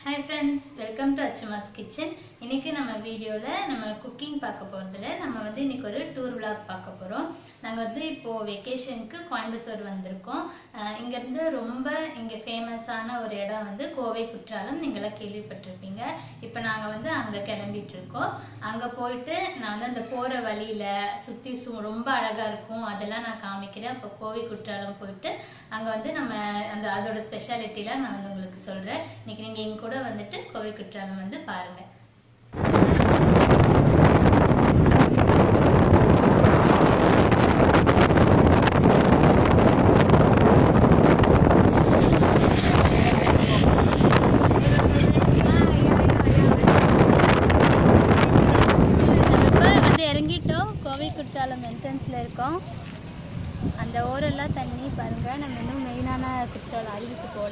hi friends welcome to Achumas kitchen இன்னைக்கு நம்ம வீடியோவில் நம்ம குக்கிங் பார்க்க போகிறதுல நம்ம வந்து இன்னைக்கு ஒரு டூர் vlog பார்க்க போகிறோம் நாங்கள் வந்து இப்போது வெக்கேஷனுக்கு கோயம்புத்தூர் வந்திருக்கோம் அஹ் இங்கேருந்து ரொம்ப இங்கே ஃபேமஸான ஒரு இடம் வந்து கோவை குற்றாலம் நீங்களாம் கேள்விப்பட்டிருப்பீங்க இப்போ நாங்கள் வந்து அங்கே கிளம்பிட்டு இருக்கோம் அங்கே போயிட்டு நான் வந்து அந்த போகிற வழியில் சுற்றி சு ரொம்ப அழகாக இருக்கும் அதெல்லாம் நான் காமிக்கிறேன் அப்போ கோவை குற்றாலம் போயிட்டு அங்கே வந்து நம்ம அந்த அதோட ஸ்பெஷாலிட்டிலாம் நான் வந்து உங்களுக்கு சொல்கிறேன் இன்னைக்கு நீங்கள் எங்க கூட வந்துட்டு கோவை குற்றாலம் வந்து பாருங்கள் இப்போ வந்து இறங்கிட்டோம் கோவை குற்றாலம் என்ட்ரன்ஸில் இருக்கோம் அந்த ஓரெல்லாம் தண்ணி பாருங்க நம்ம இன்னும் மெயினான குற்றாலம் அருவிக்கு போல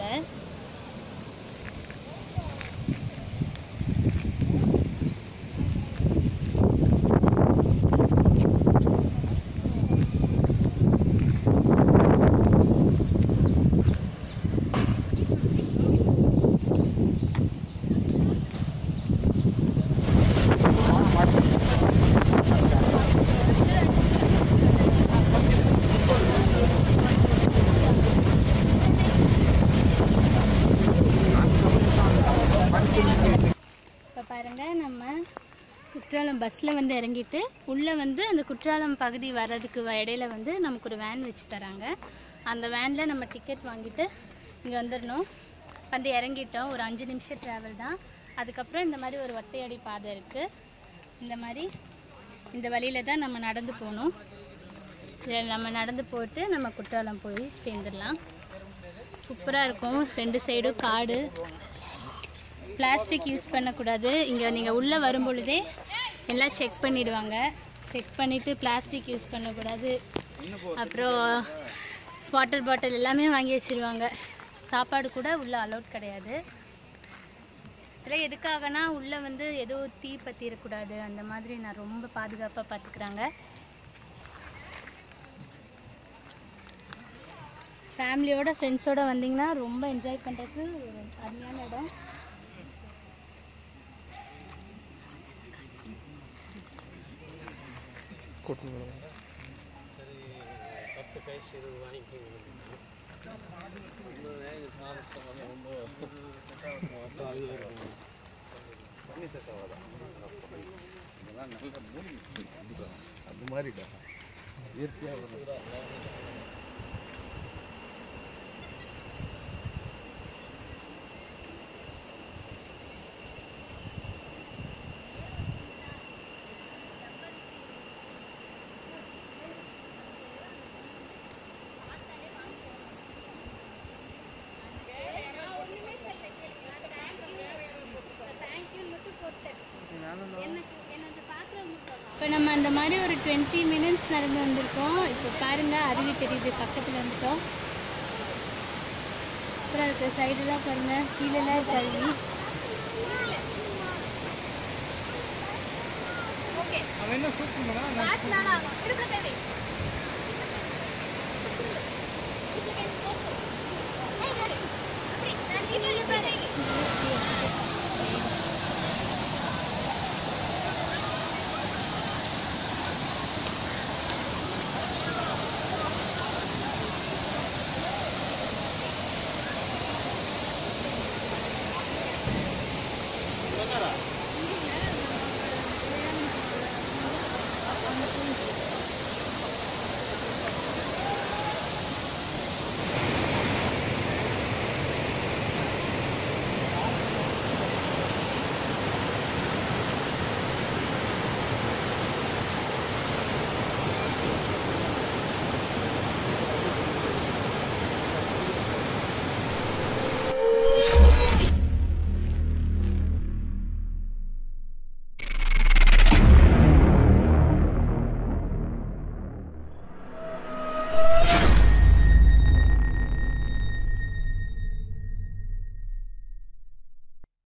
இப்போ பாருங்க நம்ம குற்றாலம் பஸ்ஸில் வந்து இறங்கிட்டு உள்ளே வந்து அந்த குற்றாலம் பகுதி வர்றதுக்கு வ- இடையில வந்து நமக்கு ஒரு வேன் வச்சு தராங்க அந்த வேனில் நம்ம டிக்கெட் வாங்கிட்டு இங்கே வந்துடணும் வந்து இறங்கிட்டோம் ஒரு அஞ்சு நிமிஷம் ட்ராவல் தான் அதுக்கப்புறம் இந்த மாதிரி ஒரு ஒத்தையடி பாதை இருக்குது இந்த மாதிரி இந்த வழியில தான் நம்ம நடந்து போகணும் இதில் நம்ம நடந்து போட்டு நம்ம குற்றாலம் போய் சேர்ந்துடலாம் சூப்பராக இருக்கும் ரெண்டு சைடும் காடு பிளாஸ்டிக் யூஸ் பண்ணக்கூடாது இங்கே நீங்கள் உள்ளே வரும் பொழுதே எல்லாம் செக் பண்ணிடுவாங்க செக் பண்ணிவிட்டு பிளாஸ்டிக் யூஸ் பண்ணக்கூடாது அப்புறம் வாட்டர் பாட்டில் எல்லாமே வாங்கி வச்சிருவாங்க சாப்பாடு கூட உள்ளே அலௌட் கிடையாது இதெல்லாம் எதுக்காகனா உள்ளே வந்து ஏதோ தீ பற்றிடக்கூடாது அந்த மாதிரி நான் ரொம்ப பாதுகாப்பாக பார்த்துக்கிறாங்க ஃபேமிலியோட ஃப்ரெண்ட்ஸோட வந்தீங்கன்னா ரொம்ப என்ஜாய் பண்ணுறதுக்கு ஒரு அருமையான இடம் அது மாதிரிடா இயற்கையாக இப்போ நம்ம அந்த மாதிரி ஒரு டுவெண்ட்டி மினிட்ஸ் நடந்து வந்திருக்கோம் இப்போ பாருங்க அருவி தெரியுது பக்கத்தில் வந்துட்டோம் அப்புறம் இருக்கு சைடெல்லாம் பாருங்க கீழெல்லாம் இருக்கு அருவி அவன் என்ன ஷூட் பண்ணா